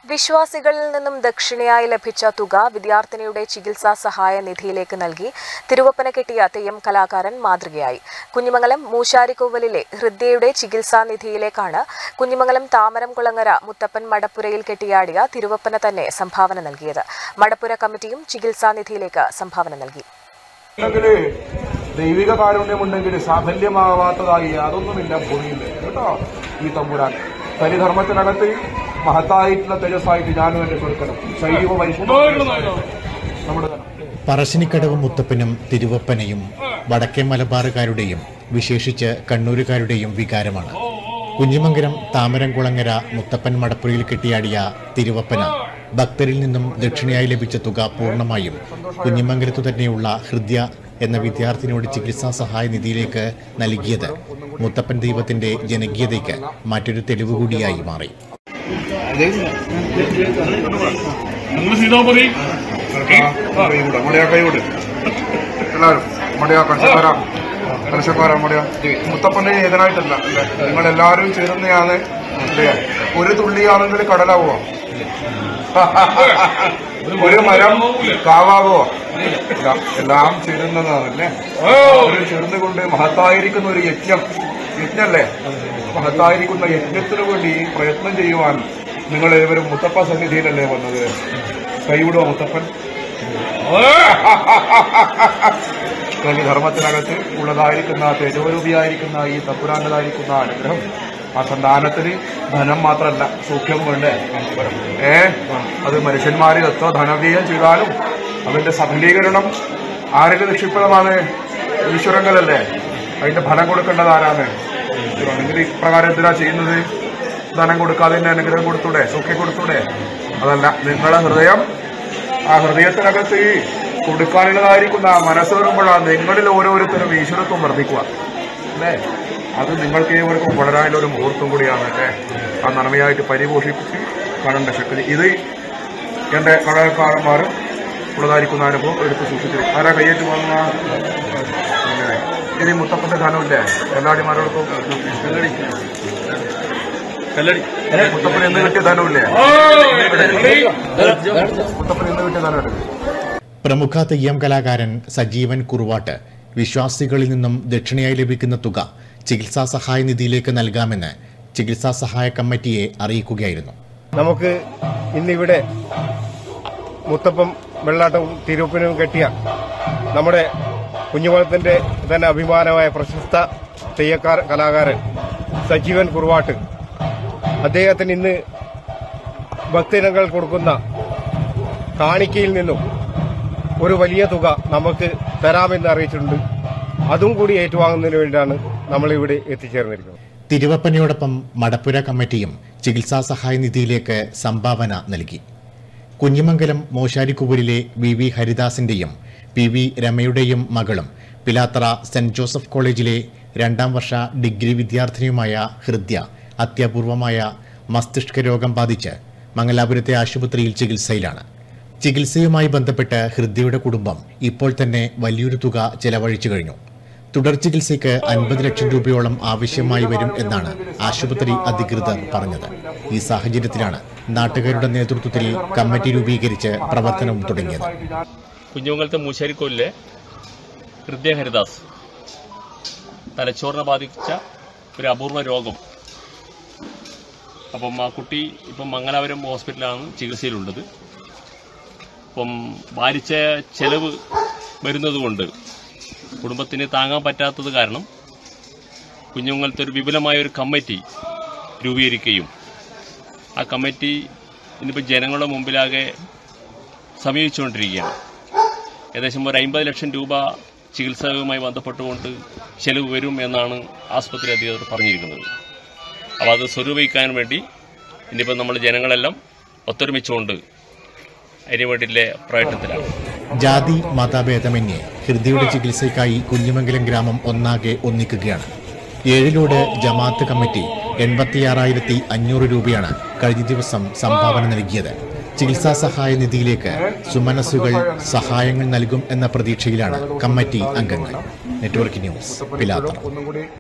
വിശ്വാസികളിൽ നിന്നും ദക്ഷിണയായി ലഭിച്ച തുക വിദ്യാർത്ഥിനിയുടെ ചികിത്സാ സഹായ നിധിയിലേക്ക് നൽകി തിരുവപ്പന കെട്ടിയ തെയ്യം കലാകാരൻ മാതൃകയായി കുഞ്ഞിമംഗലം മൂശാരിക്കോവലിലെ ഹൃദയയുടെ ചികിത്സാ നിധിയിലേക്കാണ് കുഞ്ഞിമംഗലം താമരം കുളങ്ങര മുത്തപ്പൻ മടപ്പുരയിൽ കെട്ടിയാടിയ തിരുവപ്പന തന്നെ സംഭാവന നൽകിയത് മടപ്പുര കമ്മിറ്റിയും ചികിത്സാ നിധിയിലേക്ക് സംഭാവന നൽകി ഉണ്ടെങ്കില് ദൈവിക കാരുണ്യമുണ്ടെങ്കിൽ സാഫല്യമാവാത്തതായി യാതൊന്നുമില്ല ഭൂമിയിൽ കേട്ടോ ഈ തമ്പുരാൻ തനിധർമ്മത്തിനകത്ത് മഹത്തായിട്ടുള്ള തേജസ്സായിട്ട് ഞാനും എന്റെ കൊടുക്കണം ശൈവ പരിശുദ്ധ നമ്മുടെ ധനം പറശ്ശിനിക്കടവ് മുത്തപ്പനും തിരുവപ്പനയും വടക്കേ മലബാറുകാരുടെയും വിശേഷിച്ച് കണ്ണൂരുകാരുടെയും വികാരമാണ് കുഞ്ഞിമംഗലം താമരംകുളങ്ങര മുത്തപ്പൻ മടപ്പുരയിൽ കെട്ടിയാടിയ തിരുവപ്പന ഭക്തരിൽ നിന്നും ദക്ഷിണയായി ലഭിച്ച തുക പൂർണ്ണമായും കുഞ്ഞിമംഗലത്തു തന്നെയുള്ള ഹൃദയ എന്ന വിദ്യാർത്ഥിനിയുടെ ചികിത്സാ സഹായ നിധിയിലേക്ക് നൽകിയത് മുത്തപ്പൻ ദൈവത്തിന്റെ ജനകീയതയ്ക്ക് മറ്റൊരു തെളിവ് കൂടിയായി മാറി നിങ്ങൾ സീതാപതി കൈവിട് മടയാ കൈവിട് എല്ലാവരും മടയാ കർഷക്കാരാ കർഷക്കാരാ മടയാ മുത്തപ്പന്റെ ഏതനായിട്ടല്ല നിങ്ങൾ എല്ലാവരും ചേരുന്നതാണ് അല്ലേ? ഒരു തുള്ളിയാണെങ്കിൽ കടലാവോ ഒരു മരം കാവാവോ ഇല്ല, എല്ലാം ചേരുന്നതാണ് അല്ലേ അവർ ചേർന്നുകൊണ്ട് മഹത്തായിരിക്കുന്ന ഒരു യജ്ഞം യജ്ഞല്ലേ മഹത്തായിരിക്കുന്ന യജ്ഞത്തിനു വേണ്ടി പ്രയത്നം ചെയ്യുവാൻ നിങ്ങൾ ഏവരും മുത്തപ്പ സന്നിധിയിലല്ലേ വന്നത് കൈവിടുവോ മുത്തപ്പൻ ഈ ധർമ്മത്തിനകത്ത് ഉള്ളതായിരിക്കുന്ന തേജോരൂപിയായിരിക്കുന്ന ഈ തപ്പുരാൻ്റെതായിരിക്കുന്ന അനുഗ്രഹം ആ സന്താനത്തിന് ധനം മാത്രമല്ല സൗഖ്യം വേണ്ടേ ഏ അത് മനുഷ്യന്മാര് എത്ര ധനവ്യയം ചെയ്താലും അതിന്റെ സഫലീകരണം ആരുടെ നിക്ഷിപ്തമാണ് ഈശ്വരങ്ങളല്ലേ അതിന്റെ ഫലം കൊടുക്കേണ്ടത് ആരാണ് നിങ്ങൾ ഇപ്രകാരം എന്തിനാ ചെയ്യുന്നത് ധനം കൊടുക്കാതെ തന്നെ അനുഗ്രഹം കൊടുത്തൂടെ സൗഖ്യം കൊടുത്തൂടെ അതല്ല നിങ്ങളെ ഹൃദയം ആ ഹൃദയത്തിനകത്ത് ഈ കൊടുക്കാനുള്ളതായിരിക്കുന്ന ആ മനസ്സ് വരുമ്പോഴാണ് നിങ്ങളിൽ ഓരോരുത്തരും ഈശ്വരത്വം വർദ്ധിക്കുക അല്ലേ അത് നിങ്ങൾക്ക് ഏവർക്കും വളരാനുള്ള ഒരു മുഹൂർത്തം കൂടിയാണ് അല്ലേ ആ നന്മയായിട്ട് പരിപോഷിപ്പിച്ച് കാണേണ്ട ശക്തി ഇത് എന്റെ കടൽക്കാരന്മാരും ഉള്ളതായിരിക്കുന്ന അനുഭവം എടുത്ത് സൂക്ഷിച്ചു ആരാ കയ്യേറ്റ് പോകുന്ന അങ്ങനെ. ഇനി മുത്തപ്പന്റെ ധനമില്ലേ എല്ലാടിമാരോടൊപ്പം മുത്തപ്പൻ എന്ന് കിട്ടിയ ധനമില്ലേ മുത്തപ്പൻ എന്ന് കിട്ടിയ ധനം എടുക്കും പ്രമുഖ തെയ്യം കലാകാരൻ സജീവൻ കുറുവാട്ട് വിശ്വാസികളിൽ നിന്നും ദക്ഷിണയായി ലഭിക്കുന്ന തുക ചികിത്സാ സഹായ നിധിയിലേക്ക് നൽകാമെന്ന് ചികിത്സാ സഹായ കമ്മിറ്റിയെ അറിയിക്കുകയായിരുന്നു നമുക്ക് ഇന്നിവിടെ മുത്തപ്പം വെള്ളാട്ടവും തിരുപ്പനും കെട്ടിയ നമ്മുടെ കുഞ്ഞുകുളത്തിന്റെ തന്നെ അഭിമാനമായ പ്രശസ്ത തെയ്യക്കാർ കലാകാരൻ സജീവൻ കുറുവാട്ട് അദ്ദേഹത്തിന് ഇന്ന് ഭക്തജനങ്ങൾ കൊടുക്കുന്ന കാണിക്കയിൽ നിന്നും ഒരു വലിയ തുക നമുക്ക് തരാമെന്ന് അറിയിച്ചിട്ടുണ്ട് അതും കൂടി ഏറ്റുവാങ്ങുന്നതിന് വേണ്ടിയാണ് നമ്മളിവിടെ എത്തിച്ചേർന്നിരിക്കുന്നത് തിരുവപ്പനയോടൊപ്പം മടപ്പുര കമ്മിറ്റിയും ചികിത്സാ സഹായ നിധിയിലേക്ക് സംഭാവന നൽകി കുഞ്ഞിമംഗലം മോശാരിക്കുവരിലെ വി വി ഹരിദാസിന്റെയും പി വി രമയുടെയും മകളും പിലാത്തറ സെന്റ് ജോസഫ് കോളേജിലെ രണ്ടാം വർഷ ഡിഗ്രി വിദ്യാർത്ഥിനിയുമായ ഹൃദ്യ അത്യപൂർവമായ മസ്തിഷ്ക രോഗം ബാധിച്ച് മംഗലാപുരത്തെ ആശുപത്രിയിൽ ചികിത്സയിലാണ് ചികിത്സയുമായി ബന്ധപ്പെട്ട് ഹൃദ്യയുടെ കുടുംബം ഇപ്പോൾ തന്നെ വലിയൊരു തുക ചെലവഴിച്ചു കഴിഞ്ഞു തുടർ ചികിത്സയ്ക്ക് അൻപത് ലക്ഷം രൂപയോളം ആവശ്യമായി വരും എന്നാണ് ആശുപത്രി അധികൃതർ പറഞ്ഞത് ഈ സാഹചര്യത്തിലാണ് നാട്ടുകാരുടെ നേതൃത്വത്തിൽ കമ്മിറ്റി രൂപീകരിച്ച് പ്രവർത്തനം തുടങ്ങിയത് കുഞ്ഞുമംഗലത്തെ മൂശാരിക്കോലിലെ ഹൃദയ ഹരിദാസ് തലച്ചോറിനെ ബാധിച്ച ഒരു അപൂർവ രോഗം അപ്പം ആ കുട്ടി ഇപ്പം മംഗലാപുരം ഹോസ്പിറ്റലാണ് ചികിത്സയിലുള്ളത് അപ്പം ഭാരിച്ച ചെലവ് വരുന്നതുകൊണ്ട് കുടുംബത്തിന് താങ്ങാൻ പറ്റാത്തത് കാരണം കുഞ്ഞുമംഗലത്തെ ഒരു വിപുലമായ ഒരു കമ്മിറ്റി രൂപീകരിക്കുകയും ആ കമ്മിറ്റി ഇന്നിപ്പോൾ ജനങ്ങളുടെ മുമ്പിലാകെ സമീപിച്ചുകൊണ്ടിരിക്കുകയാണ് ഏകദേശം ഒരു അമ്പത് ലക്ഷം രൂപ ചികിത്സയുമായി ബന്ധപ്പെട്ടുകൊണ്ട് ചെലവ് വരും എന്നാണ് ആസ്പത്രി അധികൃതർ പറഞ്ഞിരിക്കുന്നത് അപ്പോൾ അത് സ്വരൂപിക്കാൻ വേണ്ടി ഇനിയിപ്പോൾ നമ്മൾ ജനങ്ങളെല്ലാം ഒത്തൊരുമിച്ചുകൊണ്ട് അതിന് വേണ്ടിയിട്ടുള്ള പ്രയത്നത്തിലാണ് ജാതി മതഭേദമന്യേ ഹൃദയയുടെ ചികിത്സയ്ക്കായി കുഞ്ഞിമംഗലം ഗ്രാമം ഒന്നാകെ ഒന്നിക്കുകയാണ് ഏഴിലൂടെ ജമാഅത്ത് കമ്മിറ്റി എൺപത്തിയാറായിരത്തി അഞ്ഞൂറ് രൂപയാണ് കഴിഞ്ഞ ദിവസം സംഭാവന നൽകിയത് ചികിത്സാ സഹായ നിധിയിലേക്ക് സുമനസ്സുകൾ സഹായങ്ങൾ നൽകും എന്ന പ്രതീക്ഷയിലാണ് കമ്മിറ്റി അംഗങ്ങൾ നെറ്റ്വർക്ക് ന്യൂസ് പിലാത്തറ ഒന്നും കൂടി